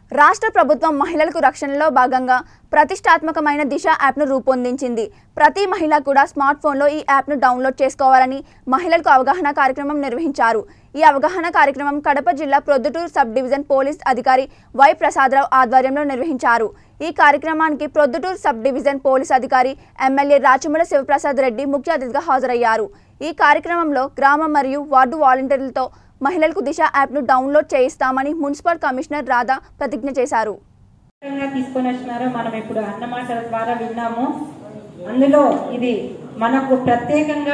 రాష్ట్ర ప్రభుత్వం మహిళలకు రక్షణలో భాగంగా ప్రతిష్టాత్మకమైన దిశ యాప్ను రూపొందించింది ప్రతి మహిళ కూడా స్మార్ట్ ఫోన్లో ఈ యాప్ను డౌన్లోడ్ చేసుకోవాలని మహిళలకు అవగాహన కార్యక్రమం నిర్వహించారు ఈ అవగాహన కార్యక్రమం కడప జిల్లా ప్రొద్దుటూరు సబ్ డివిజన్ పోలీస్ అధికారి వై ప్రసాదరావు ఆధ్వర్యంలో నిర్వహించారు ఈ కార్యక్రమానికి ప్రొద్దుటూరు సబ్ డివిజన్ పోలీస్ అధికారి ఎమ్మెల్యే రాచమూల శివప్రసాద్ రెడ్డి ముఖ్య అతిథిగా హాజరయ్యారు ఈ కార్యక్రమంలో గ్రామ మరియు వార్డు వాలంటీర్లతో మహిళలకు దిశ యాప్ను డౌన్లోడ్ చేయిస్తామని మున్సిపల్ కమిషనర్ రాధా ప్రతిజ్ఞ చేశారు విధంగా తీసుకొని వచ్చినారో మనం ఇప్పుడు అన్నమాటల ద్వారా విన్నాము అందులో ఇది మనకు ప్రత్యేకంగా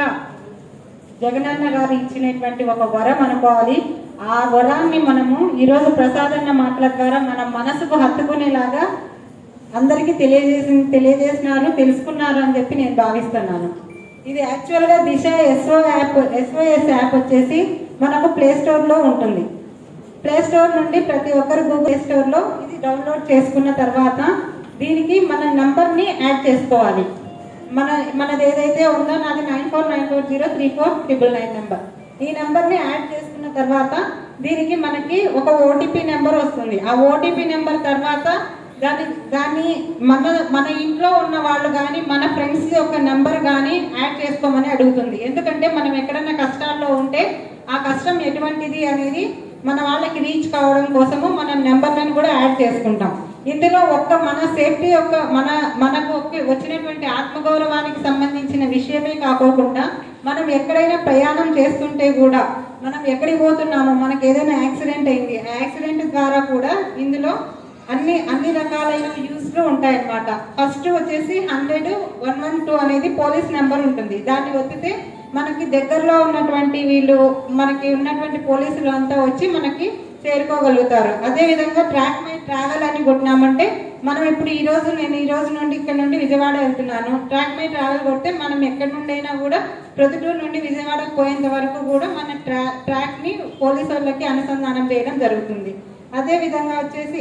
జగనన్న గారు ఇచ్చినటువంటి ఒక వరం అనుకోవాలి ఆ వరాన్ని మనము ఈరోజు ప్రసాదన్న మాటల ద్వారా మన మనసుకు హత్తుకునేలాగా అందరికీ తెలియజేసి తెలియజేసినారు తెలుసుకున్నారు అని చెప్పి నేను భావిస్తున్నాను ఇది యాక్చువల్గా Disha SO app SOS app వచ్చేసి మనకు ప్లే స్టోర్లో ఉంటుంది ప్లే స్టోర్ నుండి ప్రతి ఒక్కరు గూగుల్ స్టోర్ లో ఇది డౌన్లోడ్ చేసుకున్న తర్వాత దీనికి మన నంబర్ ని యాడ్ చేసుకోవాలి మన మనది ఏదైతే ఉందో నాది nine four nine four zero three four triple nine number ఈ నెంబర్ ని యాడ్ చేసుకున్న తర్వాత దీనికి మనకి ఒక ఓటీపీ నెంబర్ వస్తుంది ఆ ఓటీపీ నెంబర్ తర్వాత దాని దాన్ని మన మన ఇంట్లో ఉన్న వాళ్ళు కానీ మన ఫ్రెండ్స్ యొక్క నెంబర్ కానీ యాడ్ చేసుకోమని అడుగుతుంది ఎందుకంటే మనం ఎక్కడన్నా కష్టాల్లో ఉంటే ఆ కష్టం ఎటువంటిది అనేది మన వాళ్ళకి రీచ్ కావడం కోసము మనం నెంబర్లను కూడా యాడ్ చేసుకుంటాం ఇందులో ఒక్క మన సేఫ్టీ యొక్క మన మనకు ఒక్క- వచ్చినటువంటి ఆత్మగౌరవానికి సంబంధించిన విషయమే కాకోకుండా మనం ఎక్కడైనా ప్రయాణం చేస్తుంటే కూడా మనం ఎక్కడికి పోతున్నామో మనకి ఏదైనా యాక్సిడెంట్ అయింది ఆ యాక్సిడెంట్ ద్వారా కూడా ఇందులో అన్ని అన్ని రకాలైన యూస్లు ఉంటాయన్నమాట ఫస్ట్ వచ్చేసి హండ్రెడ్ వన్ వన్ టూ అనేది పోలీస్ నెంబర్ ఉంటుంది దాన్ని ఒత్తితే మనకి దగ్గరలో ఉన్నటువంటి వీళ్ళు మనకి ఉన్నటువంటి పోలీసులు అంతా వచ్చి మనకి చేరుకోగలుగుతారు అదే విధంగా ట్రాక్ మై ట్రావెల్ అని కొట్టినామంటే మనం ఇప్పుడు ఈ రోజు నేను ఈ రోజు నుండి ఇక్కడ నుండి విజయవాడ వెళ్తున్నాను ట్రాక్ మై ట్రావెల్ కొడితే మనం ఎక్కడి నుండి అయినా కూడా ప్రొద్దుటూరు నుండి విజయవాడకు పోయేంత వరకు కూడా మన ట్రా ట్రాక్ ని పోలీసు వాళ్ళకి అనుసంధానం చేయడం జరుగుతుంది అదే విధంగా వచ్చేసి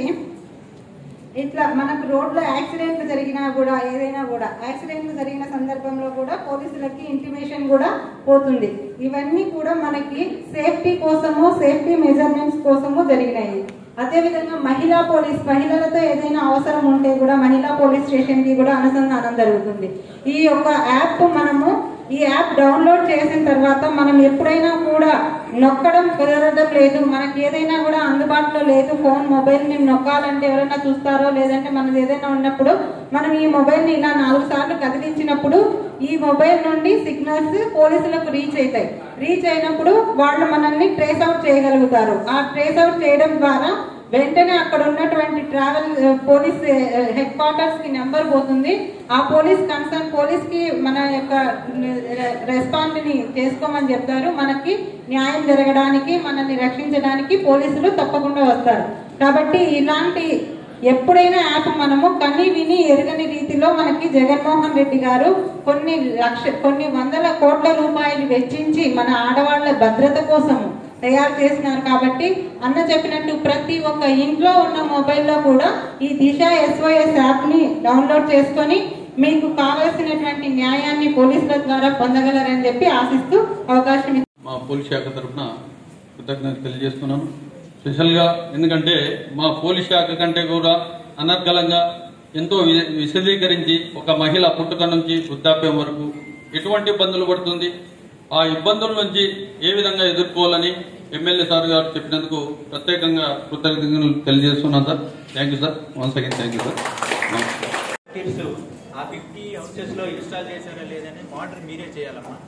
ఇట్లా మనకు రోడ్లో యాక్సిడెంట్ జరిగినా కూడా ఏదైనా కూడా యాక్సిడెంట్ జరిగిన సందర్భంలో కూడా పోలీసులకి ఇంటిమేషన్ కూడా పోతుంది ఇవన్నీ కూడా మనకి సేఫ్టీ కోసము సేఫ్టీ మెజర్మెంట్స్ కోసము జరిగినాయి అదే విధంగా మహిళా పోలీస్ మహిళలతో ఏదైనా అవసరం ఉంటే కూడా మహిళా పోలీస్ స్టేషన్ కి కూడా అనుసంధానం జరుగుతుంది ఈ యొక్క యాప్ మనము ఈ యాప్ డౌన్లోడ్ చేసిన తర్వాత మనం ఎప్పుడైనా కూడా నొక్కడం కుదరడం లేదు మనకి ఏదైనా కూడా అందుబాటులో లేదు ఫోన్ మొబైల్ ని నొక్కాలంటే ఎవరైనా చూస్తారో లేదంటే మనది ఏదైనా ఉన్నప్పుడు మనం ఈ మొబైల్ ని ఇలా నాలుగు సార్లు కదిలించినప్పుడు ఈ మొబైల్ నుండి సిగ్నల్స్ పోలీసులకు రీచ్ అవుతాయి రీచ్ అయినప్పుడు వాళ్ళు మనల్ని ట్రేస్ అవుట్ చేయగలుగుతారు ఆ ట్రేస్ అవుట్ చేయడం ద్వారా వెంటనే అక్కడ ఉన్నటువంటి ట్రావెల్ ఆ, పోలీస్ హెడ్ క్వార్టర్స్ కి నెంబర్ పోతుంది ఆ పోలీస్ కన్సర్న్ పోలీస్ కి మన యొక్క రెస్పాండ్ ని చేసుకోమని చెప్తారు మనకి న్యాయం జరగడానికి మనల్ని రక్షించడానికి పోలీసులు తప్పకుండా వస్తారు కాబట్టి ఇలాంటి ఎప్పుడైనా యాప్ మనము కని విని ఎరగని రీతిలో మనకి జగన్మోహన్ రెడ్డి గారు కొన్ని లక్ష కొన్ని వందల కోట్ల రూపాయలు వెచ్చించి మన ఆడవాళ్ల భద్రత కోసము తయారు చేసినారు కాబట్టి అన్న చెప్పినట్టు ప్రతి ఒక్క ఇంట్లో ఉన్న మొబైల్లో కూడా ఈ దిశ ఎస్ఓఎస్ యాప్ ని డౌన్లోడ్ చేసుకొని మీకు కావలసినటువంటి న్యాయాన్ని పోలీసుల ద్వారా పొందగలరని చెప్పి ఆశిస్తూ అవకాశం ఇచ్చారు. మా పోలీస్ శాఖ తరఫున కృతజ్ఞత తెలియజేస్తున్నాను స్పెషల్గా ఎందుకంటే మా పోలీస్ శాఖ కంటే కూడా అనర్గళంగా ఎంతో వి- విశదీకరించి ఒక మహిళ పుట్టుక నుంచి వృద్ధాప్యం వరకు ఎటువంటి ఇబ్బందులు పడుతుంది ఆ ఇబ్బందుల నుంచి ఏ విధంగా ఎదుర్కోవాలని ఎమ్మెల్యే సార్ గారు చెప్పినందుకు ప్రత్యేకంగా కృతజ్ఞతలు తెలియజేస్తున్నాను sir thank you sir once again thank you sir నమస్తే టిప్స్ ఆ ఫిఫ్టీ హౌసెస్ లో ఇన్స్టాల్ చేశారా లేదని మానిటర్ మీరే చేయాలమ్మా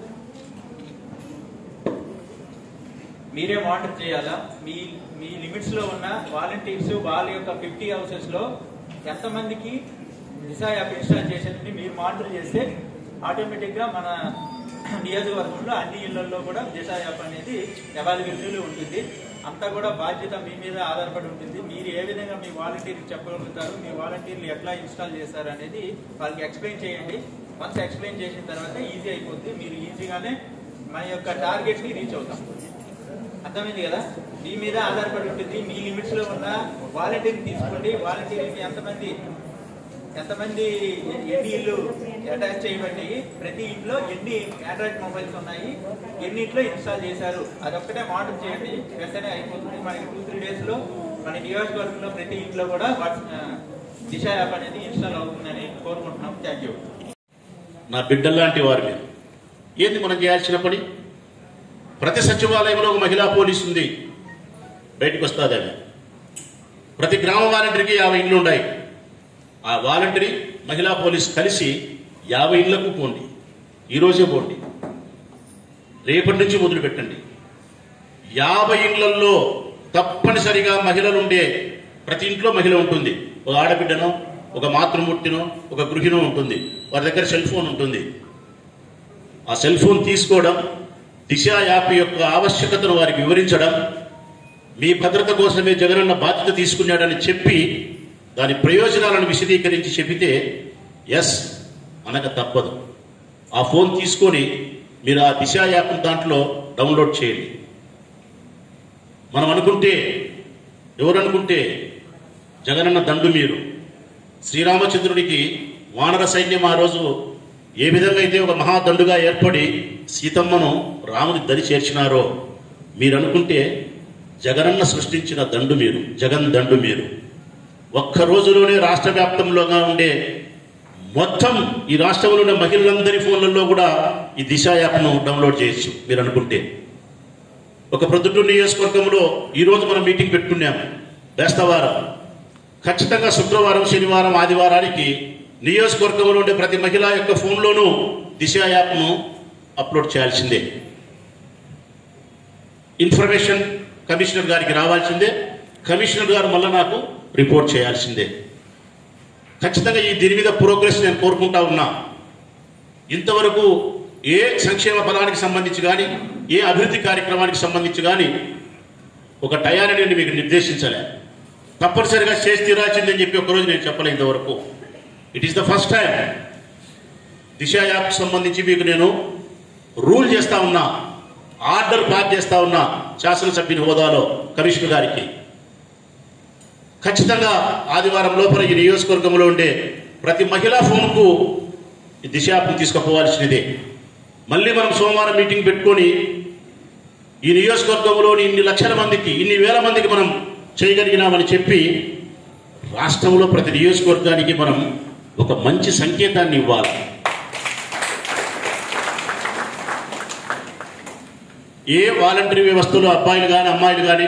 మీరే మానిటర్ చేయాలా మీ మీ లిమిట్స్ లో ఉన్న వాలంటీర్స్ వాళ్ళ యొక్క ఫిఫ్టీ హౌసెస్ లో ఎంతమందికి దిశా యాప్ ఇన్స్టాల్ చేశారని మీరు మానిటర్ చేస్తే ఆటోమేటిక్ గా మన నియోజకవర్గంలో అన్ని ఇళ్లలో కూడా దిశా యాప్ అనేది అవైలబిలిటీలో ఉంటుంది అంతా కూడా బాధ్యత మీ మీద ఆధారపడి ఉంటుంది మీరు ఏ విధంగా మీ వాలంటీర్కి చెప్పగలుగుతారు మీ వాలంటీర్లు ఎట్లా ఇన్స్టాల్ చేస్తారు అనేది వాళ్ళకి ఎక్స్ప్లెయిన్ చేయండి వన్స్ ఎక్స్ప్లెయిన్ చేసిన తర్వాత ఈజీ అయిపోద్ది మీరు ఈజీగానే మన యొక్క టార్గెట్ ని రీచ్ అవుతాం అర్థమైంది కదా మీ మీద ఆధారపడి ఉంటుంది మీ లిమిట్స్ లో ఉన్న వాలంటీర్ తీసుకోండి వాలంటీర్కి ఎంతమంది ఎంతమంది ఎన్ని ఇల్లు అటాచ్ చేయబడ్డాయి ప్రతి ఇంట్లో ఎన్ని ఆండ్రాయిడ్ మొబైల్స్ ఉన్నాయి ఎన్ని ఇంట్లో ఇన్స్టాల్ చేశారు అదొక్కటే మానిటర్ చేయండి వెంటనే అయిపోతుంది మనకి టూ త్రీ డేస్ లో మన నియోజకవర్గంలో ప్రతి ఇంట్లో కూడా వాట్స్ ఆ, దిశ యాప్ అనేది ఇన్స్టాల్ అవుతుందని కోరుకుంటున్నాం థ్యాంక్ యూ నా బిడ్డల్లాంటి వారు మీరు ఏంది మనం చేయాల్సిన పని ప్రతి సచివాలయంలో ఒక మహిళా పోలీసు ఉంది బయటకు వస్తుంది ఆమె ప్రతి గ్రామ వాలంటీర్కి యాభై ఇళ్ళు ఉన్నాయి ఆ వాలంటీర్ మహిళా పోలీస్ కలిసి యాభై ఇళ్లకు పోండి ఈరోజే పోండి రేపటి నుంచి మొదలు పెట్టండి యాభై ఇళ్లలో తప్పనిసరిగా మహిళలు ఉండే ప్రతి ఇంట్లో మహిళ ఉంటుంది ఒక ఆడబిడ్డనో ఒక మాతృమూర్తినో ఒక గృహిణో ఉంటుంది వారి దగ్గర సెల్ ఫోన్ ఉంటుంది ఆ సెల్ ఫోన్ తీసుకోవడం దిశ యాప్ యొక్క ఆవశ్యకతను వారికి వివరించడం మీ భద్రత కోసమే జగనన్న బాధ్యత తీసుకున్నాడని చెప్పి దాని ప్రయోజనాలను విశదీకరించి చెబితే ఎస్ అనక తప్పదు ఆ ఫోన్ తీసుకొని మీరు ఆ దిశ యాప్ దాంట్లో డౌన్లోడ్ చేయండి మనం అనుకుంటే ఎవరు అనుకుంటే జగనన్న దండు మీరు శ్రీరామచంద్రుడికి వానర సైన్యం ఆ రోజు ఏ విధంగా అయితే ఒక మహాదండుగా ఏర్పడి సీతమ్మను రాముని దరి చేర్చినారో మీరు అనుకుంటే జగనన్న సృష్టించిన దండు మీరు జగన్ దండు మీరు ఒక్క రోజులోనే రాష్ట్ర వ్యాప్తంలోగా ఉండే మొత్తం ఈ రాష్ట్రంలో ఉన్న మహిళలందరి ఫోన్లలో కూడా ఈ దిశ యాప్ను డౌన్లోడ్ చేయొచ్చు మీరు అనుకుంటే ఒక ప్రొద్దుటూరు నియోజకవర్గంలో ఈ రోజు మనం మీటింగ్ పెట్టుకున్నాం బేస్తవారం ఖచ్చితంగా శుక్రవారం శనివారం ఆదివారానికి నియోజకవర్గంలో ఉండే ప్రతి మహిళ యొక్క ఫోన్లోనూ దిశ యాప్ను అప్లోడ్ చేయాల్సిందే ఇన్ఫర్మేషన్ కమిషనర్ గారికి రావాల్సిందే కమిషనర్ గారు మళ్ళీ నాకు రిపోర్ట్ చేయాల్సిందే ఖచ్చితంగా ఈ దీని మీద ప్రోగ్రెస్ నేను కోరుకుంటా ఉన్నా ఇంతవరకు ఏ సంక్షేమ పదానికి సంబంధించి కానీ ఏ అభివృద్ధి కార్యక్రమానికి సంబంధించి కానీ ఒక టయాన్ని నేను మీకు నిర్దేశించలే తప్పనిసరిగా చేసి తీరాల్సిందని చెప్పి ఒకరోజు నేను చెప్పలే ఇంతవరకు it is the first time Disha app సంబంధించి మీకు నేను రూల్ చేస్తా ఉన్నా ఆర్డర్ పాస్ చేస్తా ఉన్నా శాసనసభ్యుని హోదాలో కమిషనర్ గారికి ఖచ్చితంగా ఆదివారం లోపల ఈ నియోజకవర్గంలో ఉండే ప్రతి మహిళా ఫోన్కు ఈ దిశ యాప్ను తీసుకుపోవాల్సినదే మళ్ళీ మనం సోమవారం మీటింగ్ పెట్టుకొని ఈ నియోజకవర్గంలోని ఇన్ని లక్షల మందికి ఇన్ని వేల మందికి మనం చేయగలిగినామని చెప్పి రాష్ట్రంలో ప్రతి నియోజకవర్గానికి మనం ఒక మంచి సంకేతాన్ని ఇవ్వాలి ఏ వాలంటరీ వ్యవస్థలో అబ్బాయిలు కానీ అమ్మాయిలు కానీ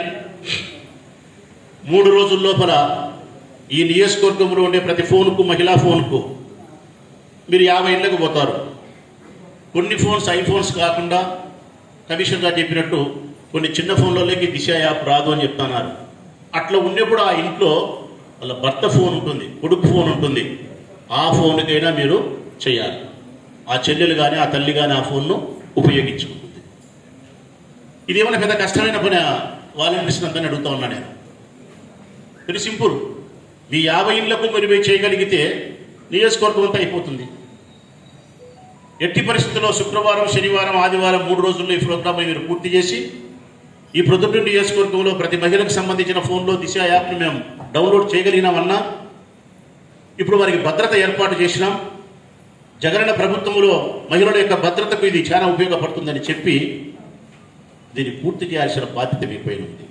మూడు రోజుల లోపల ఈ నియోజకవర్గంలో ఉండే ప్రతి ఫోన్కు మహిళా ఫోన్కు మీరు యాభై ఇళ్ళకు పోతారు కొన్ని ఫోన్స్ ఐఫోన్స్ కాకుండా కమిషన్ గారు చెప్పినట్టు కొన్ని చిన్న ఫోన్లలోకి దిశ యాప్ రాదు అని చెప్తున్నారు అట్లా ఉన్నప్పుడు ఆ ఇంట్లో వాళ్ళ భర్త ఫోన్ ఉంటుంది కొడుకు ఫోన్ ఉంటుంది ఆ ఫోన్కైనా మీరు చేయాలి ఆ చెల్లెలు కానీ ఆ తల్లి కానీ ఆ ఫోన్ను ఉపయోగించుకుంటుంది ఇది ఏమైనా పెద్ద కష్టమైన పని వాలంటీర్స్ అంతా అడుగుతా ఉన్నా నేను వెరీ సింపుల్ మీ యాభై ఇళ్లకు మీరు మీరు చేయగలిగితే నియోజకవర్గం అంతా అయిపోతుంది ఎట్టి పరిస్థితుల్లో శుక్రవారం శనివారం ఆదివారం మూడు రోజుల్లో ఈ ప్రోగ్రామ్ మీరు పూర్తి చేసి ఈ ప్రొద్దుటూరు నియోజకవర్గంలో ప్రతి మహిళకు సంబంధించిన ఫోన్లో దిశ యాప్ని మేము డౌన్లోడ్ చేయగలిగినామన్నా ఇప్పుడు వారికి భద్రత ఏర్పాటు చేసినాం జగనన్న ప్రభుత్వంలో మహిళల యొక్క భద్రతకు ఇది చాలా ఉపయోగపడుతుందని చెప్పి దీన్ని పూర్తి చేయాల్సిన బాధ్యత మీపై ఉంది